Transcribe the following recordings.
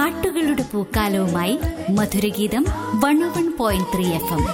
പാട്ടുകളുടെ പൂക്കാലവുമായി Madhurageetham one one point three F M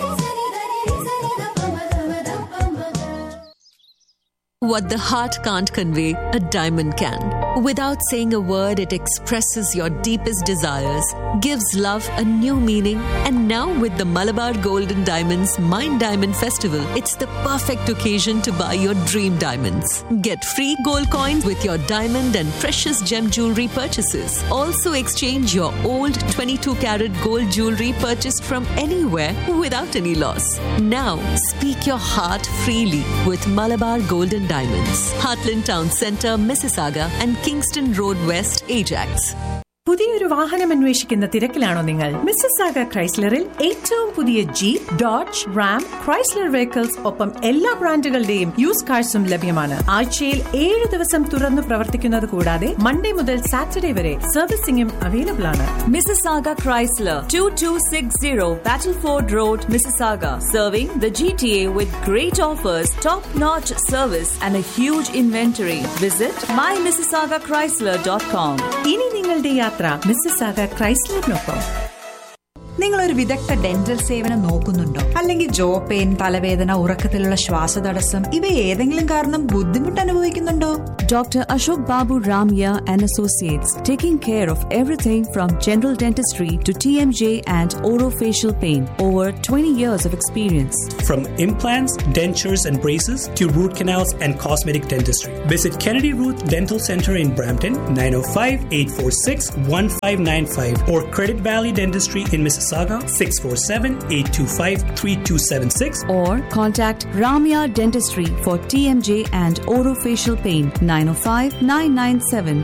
What the heart can't convey, a diamond can. Without saying a word, it expresses your deepest desires, gives love a new meaning, and now with the Malabar Golden Diamonds Mind Diamond Festival, it's the perfect occasion to buy your dream diamonds. Get free gold coins with your diamond and precious gem jewelry purchases. Also exchange your old 22 karat gold jewelry purchased from anywhere without any loss. Now, speak your heart freely with Malabar Golden Diamonds, Heartland Town Centre, Mississauga, and Kingston Road West, Ajax. പുതിയൊരു വാഹനം അന്വേഷിക്കുന്ന തിരക്കിലാണോ നിങ്ങൾ മിസ്സസാഗ ക്രൈസ്ലറിൽ ഏറ്റവും പുതിയ Jeep Dodge Ram Chrysler vehicles ഒപ്പം എല്ലാ ബ്രാൻഡുകളുടെയും use കാഴ്സും ലഭ്യമാണ് ആഴ്ചയിൽ ഏഴ് ദിവസം തുറന്നു പ്രവർത്തിക്കുന്നത് കൂടാതെ മൺഡേ മുതൽ സാറ്റർഡേ വരെ സർവീസിംഗും അവൈലബിൾ ആണ് Mississauga Chrysler, 2260 Battleford Road, Mississauga, serving the GTA with great offers, top-notch service, and a huge inventory. Visit mymississaugachrysler.com. ഇനി നിങ്ങളുടെ യാത്ര മിസ്സസാഗ ക്രൈസ്ലറിനൊപ്പം നിങ്ങൾ ഒരു വിദഗ്ധ ഡെന്റൽ സേവനം നോക്കുന്നുണ്ടോ അല്ലെങ്കിൽ ജോ പെയിൻ തലവേദന ഉറക്കത്തിലുള്ള ശ്വാസതടസ്സം ഇവ ഏതെങ്കിലും കാരണം ബുദ്ധിമുട്ട് അനുഭവിക്കുന്നുണ്ടോ Dr. Ashok Babu Ramya and Associates, taking care of everything from general dentistry to TMJ and orofacial pain. Over 20 years of experience. From implants, dentures, and braces to root canals and cosmetic dentistry. Visit Kennedy Root Dental Center in Brampton, 905 846 1595, or Credit Valley Dentistry in Mississauga, 647 825 3276. Or contact Ramya Dentistry for TMJ and orofacial pain 905 997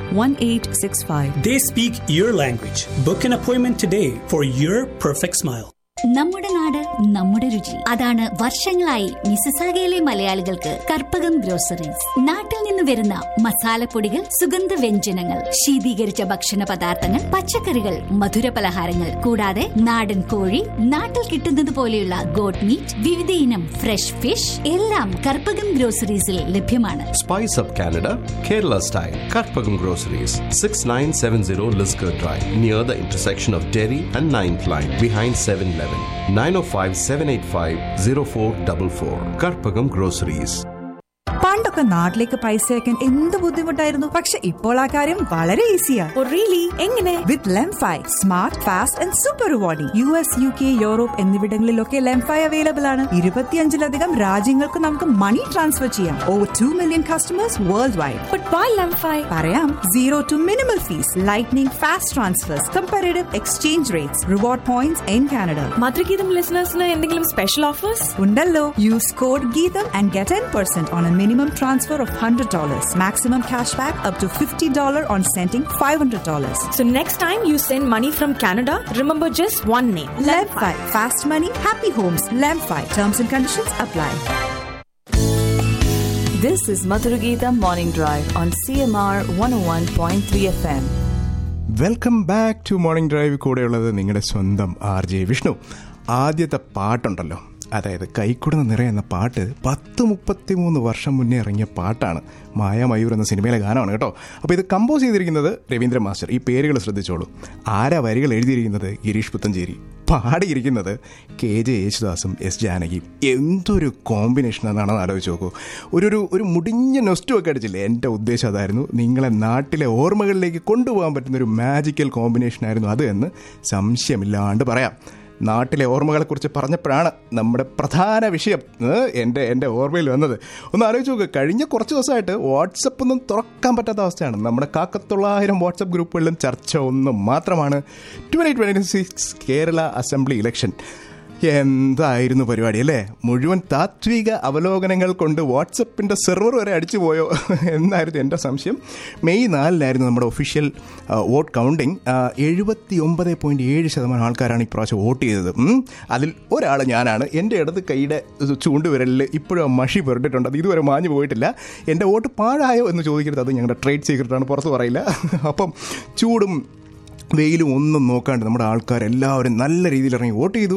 1865. They speak your language. Book an appointment today for your perfect smile. നമ്മുടെ നാട് നമ്മുടെ രുചി അതാണ് വർഷങ്ങളായി മിസസാഗയിലെ മലയാളികൾക്ക് Karpakam groceries നാട്ടിൽ നിന്ന് വരുന്ന മസാലപ്പൊടികൾ സുഗന്ധ വ്യഞ്ജനങ്ങൾ ശീതീകരിച്ച ഭക്ഷണ പദാർത്ഥങ്ങൾ പച്ചക്കറികൾ മധുര പലഹാരങ്ങൾ കൂടാതെ നാടൻ കോഴി നാട്ടിൽ കിട്ടുന്നത് പോലെയുള്ള ഗോട്ട് മീറ്റ് വിവിധ ഇനം ഫ്രഷ് ഫിഷ് എല്ലാം കർപ്പകം ഗ്രോസറീസിൽ ലഭ്യമാണ് Spice Up Canada, Kerala style. Karpagam Groceries, 6970 Lisgar Drive, near the intersection of Derry and 9th Line, behind 7 Eleven. 905 785 0444. Karpagam Groceries. പണ്ടൊക്കെ നാട്ടിലേക്ക് പൈസ അയക്കാൻ എന്ത് ബുദ്ധിമുട്ടായിരുന്നു പക്ഷെ ഇപ്പോൾ ആ കാര്യം വളരെ ഈസിയാ എങ്ങനെ with Lemfi smart fast and super rewarding U S U K Europe എന്നിവിടങ്ങളിലൊക്കെ ലെംഫൈ അവൈലബിൾ ആണ് ഇരുപത്തിയഞ്ചിലധികം രാജ്യങ്ങൾക്ക് നമുക്ക് മണി ട്രാൻസ്ഫർ ചെയ്യാം over two million customers world wide പറയാം zero to minimal fees lightning fast transfers comparative exchange rates reward points in Canada Madhurageetham ലിസണേഴ്സിന് എന്തെങ്കിലും special offers ഉണ്ടല്ലോ use code Geetham and get ten percent on a minimum transfer of hundred dollars maximum cash back up to fifty dollar on sending five hundred dollars So next time you send money from Canada, remember just one name. Lemfi. Fast money, happy homes. Lemfi. Terms and conditions apply. This is Madhuragita Morning Drive on CMR 101.3 FM. Welcome back to morning drive കൂടെയുള്ളത് നിങ്ങളുടെ സ്വന്തം R J Vishnu ആദ്യത്തെ പാട്ടുണ്ടല്ലോ അതായത് കൈക്കുടന്ന് നിറയുന്ന പാട്ട് പത്ത് മുപ്പത്തി മൂന്ന് വർഷം മുന്നേ ഇറങ്ങിയ പാട്ടാണ് മായാമയൂർ എന്ന സിനിമയിലെ ഗാനമാണ് കേട്ടോ അപ്പോൾ ഇത് കമ്പോസ് ചെയ്തിരിക്കുന്നത് രവീന്ദ്ര മാസ്റ്റർ ഈ പേരുകൾ ശ്രദ്ധിച്ചോളൂ ആരാ വരികൾ എഴുതിയിരിക്കുന്നത് ഗിരീഷ് പുത്തഞ്ചേരി പാടിയിരിക്കുന്നത് കെ ജെ യേശുദാസും എസ് ജാനകിയും എന്തൊരു കോമ്പിനേഷൻ എന്നാണെന്ന് ആലോചിച്ച് നോക്കൂ ഒരു ഒരു ഒരു മുടിഞ്ഞ നൊസ്റ്റു ഒക്കെ അടിച്ചില്ലേ എൻ്റെ ഉദ്ദേശം അതായിരുന്നു നിങ്ങളെ നാട്ടിലെ ഓർമ്മകളിലേക്ക് കൊണ്ടുപോകാൻ പറ്റുന്ന ഒരു മാജിക്കൽ കോമ്പിനേഷൻ ആയിരുന്നു അത് എന്ന് സംശയമില്ലാണ്ട് പറയാം നാട്ടിലെ ഓർമ്മകളെക്കുറിച്ച് പറഞ്ഞപ്പോഴാണ് നമ്മുടെ പ്രധാന വിഷയം ഏഹ്, എൻ്റെ എൻ്റെ ഓർമ്മയിൽ വന്നത് ഒന്ന് ആലോചിച്ച് നോക്കുക കഴിഞ്ഞ കുറച്ച് ദിവസമായിട്ട് വാട്സപ്പ് ഒന്നും തുറക്കാൻ പറ്റാത്ത അവസ്ഥയാണ് നമ്മുടെ കാക്കത്തൊള്ളായിരം വാട്സപ്പ് ഗ്രൂപ്പുകളിലും ചർച്ച ഒന്നും മാത്രമാണ് twenty twenty six Kerala assembly election എന്തായിരുന്നു പരിപാടി അല്ലേ മുഴുവൻ താത്വിക അവലോകനങ്ങൾ കൊണ്ട് വാട്സപ്പിൻ്റെ സെർവർ വരെ അടിച്ചു പോയോ എന്നായിരുന്നു എൻ്റെ സംശയം മെയ് നാലിനായിരുന്നു നമ്മുടെ ഒഫീഷ്യൽ വോട്ട് കൗണ്ടിങ് എഴുപത്തി ഒമ്പത് പോയിൻറ്റ് ഏഴ് ശതമാനം ആൾക്കാരാണ് ഇപ്രാവശ്യം വോട്ട് ചെയ്തത് ഉം. അതിൽ ഒരാൾ ഞാനാണ് എൻ്റെ ഇടത് കൈയുടെ ചൂണ്ടുവിരലിൽ ഇപ്പോഴും ആ മഷി പുരട്ടിട്ടുണ്ട് അത് ഇതുവരെ മാഞ്ഞു പോയിട്ടില്ല എൻ്റെ വോട്ട് പാഴായോ എന്ന് ചോദിക്കരുത് അത് ഞങ്ങളുടെ ട്രേഡ് സീക്രട്ടാണ് പുറത്ത് പറയില്ല അപ്പം ചൂടും വെയിലും ഒന്നും നോക്കാണ്ട് നമ്മുടെ ആൾക്കാർ എല്ലാവരും നല്ല രീതിയിൽ ഇറങ്ങി വോട്ട് ചെയ്തു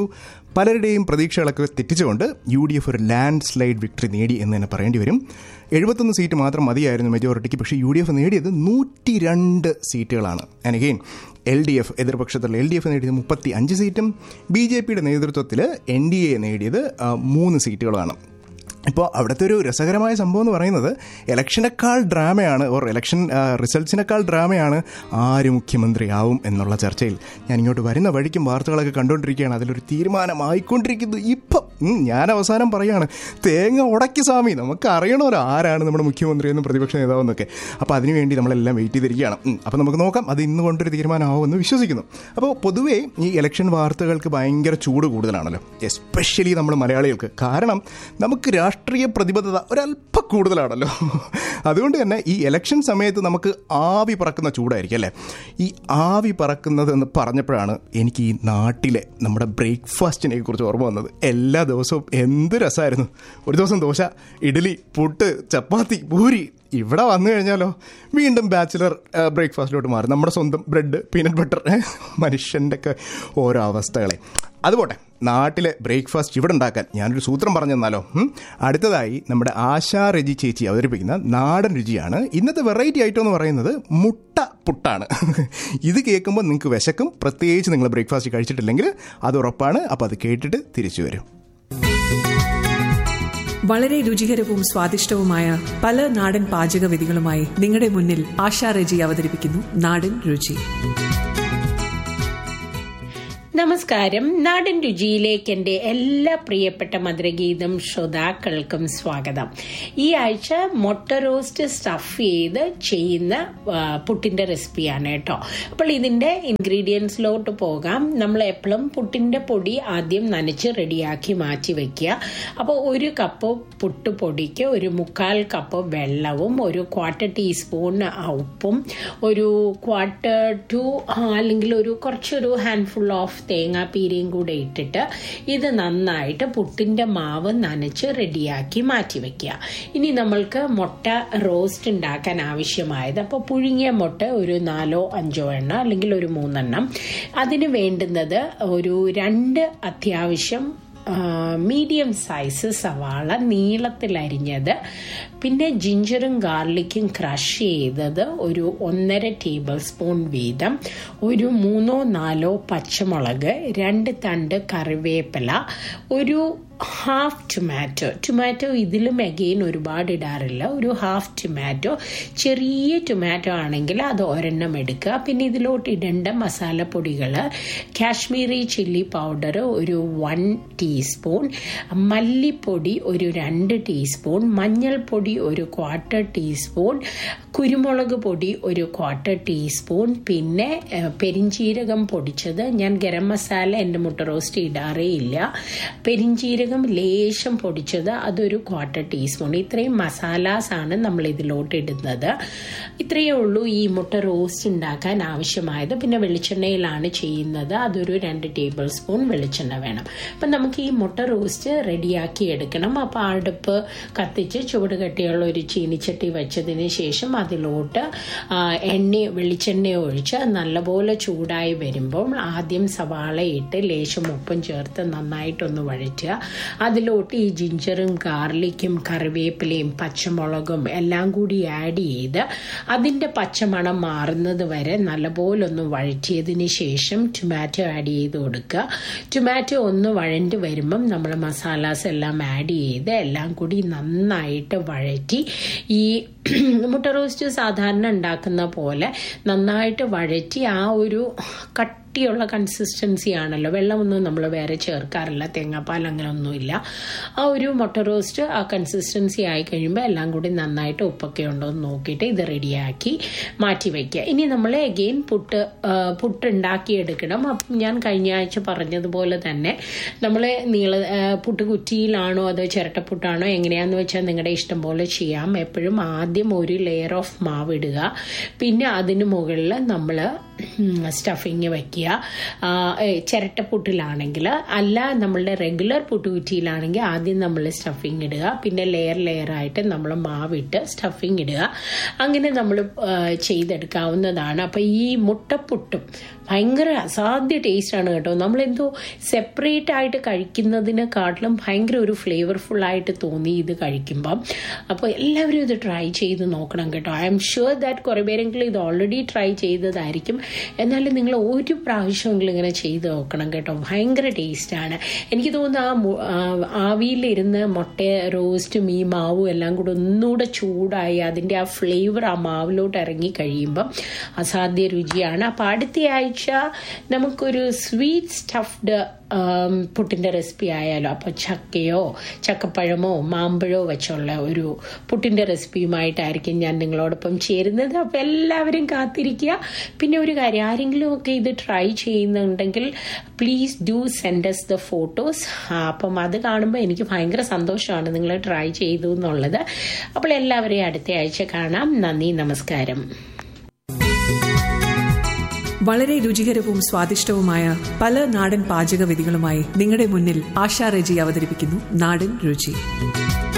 പലരുടെയും പ്രതീക്ഷകളൊക്കെ തെറ്റിച്ചുകൊണ്ട് യു ഡി എഫ് ഒരു ലാൻഡ് സ്ലൈഡ് വിക്ടറി നേടി എന്ന് തന്നെ പറയേണ്ടി വരും എഴുപത്തൊന്ന് സീറ്റ് മാത്രം മതിയായിരുന്നു മെജോറിറ്റിക്ക് പക്ഷേ യു ഡി എഫ് നേടിയത് നൂറ്റി രണ്ട് സീറ്റുകളാണ് and again L D F എതിർപക്ഷത്തുള്ള എൽ ഡി എഫ് നേടിയത് മുപ്പത്തി അഞ്ച് സീറ്റും ബി ജെ പിയുടെ നേതൃത്വത്തിൽ എൻ ഡി എ നേടിയത് ആ, മൂന്ന് സീറ്റുകളാണ് ഇപ്പോൾ അവിടുത്തെ ഒരു രസകരമായ സംഭവം എന്ന് പറയുന്നത് ഇലക്ഷനേക്കാൾ ഡ്രാമയാണ് ഓർ ഇലക്ഷൻ റിസൾട്ട്സിനേക്കാൾ ഡ്രാമയാണ് ആര് മുഖ്യമന്ത്രിയാവും എന്നുള്ള ചർച്ചയിൽ ഞാൻ ഇങ്ങോട്ട് വരുന്ന വഴിക്കും വാർത്തകളൊക്കെ കണ്ടുകൊണ്ടിരിക്കുകയാണ് അതിലൊരു തീരുമാനമായിക്കൊണ്ടിരിക്കുന്നു ഇപ്പം ഉം, ഞാൻ അവസാനം പറയാണ് തേങ്ങ ഉടക്കി സ്വാമി നമുക്ക് അറിയണമല്ലോ ആരാണ് നമ്മുടെ മുഖ്യമന്ത്രി എന്നും പ്രതിപക്ഷ നേതാവെന്നൊക്കെ അപ്പോൾ അതിനുവേണ്ടി നമ്മളെല്ലാം വെയിറ്റ് ചെയ്തിരിക്കുകയാണ് ഉം, അപ്പോൾ നമുക്ക് നോക്കാം അത് ഇന്ന് കൊണ്ടൊരു തീരുമാനമാവുമെന്ന് വിശ്വസിക്കുന്നു അപ്പോൾ പൊതുവേ ഈ ഇലക്ഷൻ വാർത്തകൾക്ക് ഭയങ്കര ചൂട് കൂടുതലാണല്ലോ എസ്പെഷ്യലി നമ്മൾ മലയാളികൾക്ക് കാരണം നമുക്ക് രാഷ്ട്രീയ പ്രതിബദ്ധത ഒരല്പം കൂടുതലാണല്ലോ അതുകൊണ്ട് തന്നെ ഈ ഇലക്ഷൻ സമയത്ത് നമുക്ക് ആവി പറക്കുന്ന ചൂടായിരിക്കും അല്ലേ ഈ ആവി പറക്കുന്നത് എന്ന് പറഞ്ഞപ്പോഴാണ് എനിക്ക് ഈ നാട്ടിലെ നമ്മുടെ ബ്രേക്ക്ഫാസ്റ്റിനെ കുറിച്ച് ഓർമ്മ വന്നത് എല്ലാ ദിവസവും എന്ത് രസമായിരുന്നു ഒരു ദിവസം ദോശ ഇഡ്ഡലി പുട്ട് ചപ്പാത്തി പൂരി ഇവിടെ വന്നു കഴിഞ്ഞാലോ വീണ്ടും ബാച്ചിലർ ബ്രേക്ക്ഫാസ്റ്റിലോട്ട് മാറും നമ്മുടെ സ്വന്തം ബ്രെഡ് പീനട്ട് ബട്ടർ മനുഷ്യൻ്റെ ഒക്കെ ഓരോ അവസ്ഥകളെ അതുപോട്ടെ നാട്ടിലെ ബ്രേക്ക്ഫാസ്റ്റ് ഇവിടെ ഉണ്ടാക്കാൻ ഞാനൊരു സൂത്രം പറഞ്ഞു തന്നാലോ ഉം? അടുത്തതായി നമ്മുടെ ആശാ രജി ചേച്ചി അവതരിപ്പിക്കുന്ന നാടൻ രുചിയാണ് ഇന്നത്തെ വെറൈറ്റി ഐറ്റം എന്ന് പറയുന്നത് മുട്ട പുട്ടാണ് ഇത് കേൾക്കുമ്പോൾ നിങ്ങൾക്ക് വിശക്കും പ്രത്യേകിച്ച് നിങ്ങൾ ബ്രേക്ക്ഫാസ്റ്റ് കഴിച്ചിട്ടില്ലെങ്കിൽ അത് ഉറപ്പാണ് അപ്പോൾ അത് കേട്ടിട്ട് തിരിച്ചു വരും വളരെ രുചികരവും സ്വാദിഷ്ടവുമായ പല നാടൻ പാചക വിധികളുമായി നിങ്ങളുടെ മുന്നിൽ ആശാ രജി അവതരിപ്പിക്കുന്നു നാടൻ രുചി നമസ്കാരം നാടൻ രുചിയിലേക്ക് എൻ്റെ എല്ലാ പ്രിയപ്പെട്ട മധുരഗീതം ശ്രോതാക്കൾക്കും സ്വാഗതം ഈ ആഴ്ച മുട്ട റോസ്റ്റ് സ്റ്റഫ് ചെയ്ത് ചെയ്യുന്ന ആ, പുട്ടിന്റെ റെസിപ്പിയാണ് കേട്ടോ അപ്പോൾ ഇതിന്റെ ഇൻഗ്രീഡിയൻസിലോട്ട് പോകാം നമ്മൾ എപ്പോഴും പുട്ടിന്റെ പൊടി ആദ്യം നനച്ച് റെഡിയാക്കി മാറ്റി വെക്കുക അപ്പോൾ ഒരു കപ്പ് പുട്ടുപൊടിക്ക് ഒരു മുക്കാൽ കപ്പ് വെള്ളവും ഒരു ക്വാർട്ടർ ടീസ്പൂൺ ഉപ്പും ഒരു ക്വാർട്ടർ ടു അല്ലെങ്കിൽ ഒരു കുറച്ചൊരു ഹാൻഡ്ഫുൾ ഓഫ് തേങ്ങാപ്പീരയും കൂടെ ഇട്ടിട്ട് ഇത് നന്നായിട്ട് പുട്ടിൻ്റെ മാവ് നനച്ച് റെഡിയാക്കി മാറ്റി വെക്കുക ഇനി നമ്മൾക്ക് മുട്ട റോസ്റ്റ് ഉണ്ടാക്കാൻ ആവശ്യമായത് അപ്പോൾ പുഴുങ്ങിയ മുട്ട ഒരു നാലോ അഞ്ചോ എണ്ണം അല്ലെങ്കിൽ ഒരു മൂന്നെണ്ണം അതിന് വേണ്ടുന്നത് ഒരു രണ്ട് അത്യാവശ്യം മീഡിയം സൈസ് സവാള നീളത്തിൽ അരിഞ്ഞത് പിന്നെ ജിഞ്ചറും ഗാർലിക്കും ക്രഷ് ചെയ്തത് ഒരു ഒന്നര ടേബിൾ സ്പൂൺ വീതം ഒരു മൂന്നോ നാലോ പച്ചമുളക് രണ്ട് തണ്ട് കറിവേപ്പില ഒരു ഹാഫ് ടൊമാറ്റോ ടൊമാറ്റോ ഇതിലും അഗെയിൻ ഒരുപാട് ഇടാറില്ല ഒരു ഹാഫ് ടൊമാറ്റോ ചെറിയ ടൊമാറ്റോ ആണെങ്കിൽ അത് ഒരെണ്ണം എടുക്കുക പിന്നെ ഇതിലോട്ട് ഇടേണ്ട മസാലപ്പൊടികൾ കാശ്മീരി ചില്ലി പൗഡർ ഒരു വൺ ടീസ്പൂൺ മല്ലിപ്പൊടി ഒരു രണ്ട് ടീസ്പൂൺ മഞ്ഞൾപ്പൊടി ഒരു ക്വാർട്ടർ ടീസ്പൂൺ കുരുമുളക് പൊടി ഒരു ക്വാർട്ടർ ടീസ്പൂൺ പിന്നെ ഏഹ്, പെരിഞ്ജീരകം പൊടിച്ചത് ഞാൻ ഗരം മസാല എൻ്റെ മുട്ട റോസ്റ്റ് ഇടാറേ ഇല്ല പെരിഞ്ജീരകം ലേശം പൊടിച്ചത് അതൊരു ക്വാർട്ടർ ടീസ്പൂൺ ഇത്രയും മസാലാസ് ആണ് നമ്മൾ ഇതിലോട്ട് ഇടുന്നത് ഇത്രയേ ഉള്ളൂ ഈ മുട്ട റോസ്റ്റ് ഉണ്ടാക്കാൻ ആവശ്യമായത് പിന്നെ വെളിച്ചെണ്ണയിലാണ് ചെയ്യുന്നത് അതൊരു രണ്ട് ടേബിൾ സ്പൂൺ വെളിച്ചെണ്ണ വേണം അപ്പം നമുക്ക് ഈ മുട്ട റോസ്റ്റ് റെഡിയാക്കി എടുക്കണം അപ്പോൾ അടുപ്പ് കത്തിച്ച് ചുവട് കട്ടിയുള്ള ഒരു ചീനിച്ചട്ടി വെച്ചതിന് ശേഷം അതിലോട്ട് ആ, എണ്ണ വെളിച്ചെണ്ണ ഒഴിച്ച് നല്ലപോലെ ചൂടായി വരുമ്പോൾ ആദ്യം സവാള ഇട്ട് ലേശം ഉപ്പും ചേർത്ത് നന്നായിട്ടൊന്ന് വഴറ്റുക അതിലോട്ട് ഈ ജിഞ്ചറും ഗാർലിക്കും കറിവേപ്പിലയും പച്ചമുളകും എല്ലാം കൂടി ആഡ് ചെയ്ത് അതിൻ്റെ പച്ചമണം മാറുന്നത് വരെ നല്ലപോലെ ഒന്ന് വഴറ്റിയതിന് ശേഷം ടൊമാറ്റോ ആഡ് ചെയ്ത് കൊടുക്കുക ടൊമാറ്റോ ഒന്ന് വഴണ്ട് വരുമ്പം നമ്മൾ മസാലാസ് എല്ലാം ആഡ് ചെയ്ത് എല്ലാം കൂടി നന്നായിട്ട് വഴറ്റി ഈ മുട്ട റോസ്റ്റ് സാധാരണ ഉണ്ടാക്കുന്ന പോലെ നന്നായിട്ട് വഴറ്റി ആ ഒരു കട്ട് കട്ടിയുള്ള കൺസിസ്റ്റൻസി ആണല്ലോ വെള്ളമൊന്നും നമ്മൾ വേറെ ചേർക്കാറില്ല തേങ്ങാപ്പാൽ അങ്ങനെ ഒന്നുമില്ല ആ ഒരു മുട്ട റോസ്റ്റ് ആ കൺസിസ്റ്റൻസി ആയി കഴിയുമ്പോൾ എല്ലാം കൂടി നന്നായിട്ട് ഉപ്പൊക്കെ ഉണ്ടോ എന്ന് നോക്കിയിട്ട് ഇത് റെഡിയാക്കി മാറ്റി വയ്ക്കുക ഇനി നമ്മൾ എഗെയിൻ പുട്ട് ആ, പുട്ട് ഉണ്ടാക്കിയെടുക്കണം അപ്പം ഞാൻ കഴിഞ്ഞ ആഴ്ച പറഞ്ഞതുപോലെ തന്നെ നമ്മൾ നീള ആ, പുട്ട് കുറ്റിയിലാണോ അതോ ചിരട്ടപ്പുട്ടാണോ എങ്ങനെയാന്ന് വെച്ചാൽ നിങ്ങളുടെ ഇഷ്ടം പോലെ ചെയ്യാം എപ്പോഴും ആദ്യം ഒരു ലെയർ ഓഫ് മാവ് ഇടുക പിന്നെ അതിന് മുകളിൽ നമ്മൾ സ്റ്റഫിങ് വയ്ക്കുക വെക്കുക ആ, ഏ, ചിരട്ടപ്പുട്ടിലാണെങ്കിൽ അല്ല നമ്മളുടെ റെഗുലർ പുട്ടുകുറ്റിയിലാണെങ്കിൽ ആദ്യം നമ്മൾ സ്റ്റഫിങ് ഇടുക പിന്നെ ലെയർ ലെയർ ആയിട്ട് നമ്മൾ മാവിട്ട് സ്റ്റഫിങ് ഇടുക അങ്ങനെ നമ്മൾ ചെയ്തെടുക്കാവുന്നതാണ് അപ്പം ഈ മുട്ടപ്പുട്ടും ഭയങ്കര അസാധ്യ ടേസ്റ്റാണ് കേട്ടോ നമ്മളെന്തോ സെപ്പറേറ്റ് ആയിട്ട് കഴിക്കുന്നതിനെക്കാട്ടിലും ഭയങ്കര ഒരു ഫ്ലേവർഫുൾ ആയിട്ട് തോന്നി ഇത് കഴിക്കുമ്പം അപ്പോൾ എല്ലാവരും ഇത് ട്രൈ ചെയ്ത് നോക്കണം കേട്ടോ ഐ എം ഷുവർ ദാറ്റ് കുറേ പേരെങ്കിലും ഇത് ഓൾറെഡി ട്രൈ ചെയ്തതായിരിക്കും എന്നാലും നിങ്ങൾ ഒരു പ്രാവശ്യമെങ്കിലും ഇങ്ങനെ ചെയ്ത് നോക്കണം കേട്ടോ ഭയങ്കര ടേസ്റ്റാണ് എനിക്ക് തോന്നുന്നു ആ മു- ആ ആവിയിലിരുന്ന് മുട്ട റോസ്റ്റും ഈ മാവും എല്ലാം കൂടെ ഒന്നുകൂടെ ചൂടായി അതിൻ്റെ ആ ഫ്ലേവർ ആ മാവിലോട്ട് ഇറങ്ങി കഴിയുമ്പം അസാധ്യ രുചിയാണ് അപ്പം അടുത്ത ആഴ്ച നമുക്കൊരു സ്വീറ്റ് സ്റ്റഫ്ഡ് പുട്ടിൻ്റെ റെസിപ്പി ആയാലോ അപ്പോൾ ചക്കയോ ചക്കപ്പഴമോ മാമ്പഴമോ വെച്ചുള്ള ഒരു പുട്ടിൻ്റെ റെസിപ്പിയുമായിട്ടായിരിക്കും ഞാൻ നിങ്ങളോടൊപ്പം ചേരുന്നത് അപ്പോൾ എല്ലാവരും കാത്തിരിക്കുക പിന്നെ ഒരു കാര്യം ആരെങ്കിലും ഒക്കെ ഇത് ട്രൈ ചെയ്യുന്നുണ്ടെങ്കിൽ please do send us the photos അപ്പം അത് കാണുമ്പോൾ എനിക്ക് ഭയങ്കര സന്തോഷമാണ് നിങ്ങൾ ട്രൈ ചെയ്തു എന്നുള്ളത് അപ്പോൾ എല്ലാവരെയും അടുത്ത ആഴ്ച കാണാം നന്ദി നമസ്കാരം വളരെ രുചികരവും സ്വാദിഷ്ടവുമായ പല നാടൻ പാചക വിധികളുമായി നിങ്ങളുടെ മുന്നിൽ ആശാ റെജി അവതരിപ്പിക്കുന്നു നാടൻ രുചി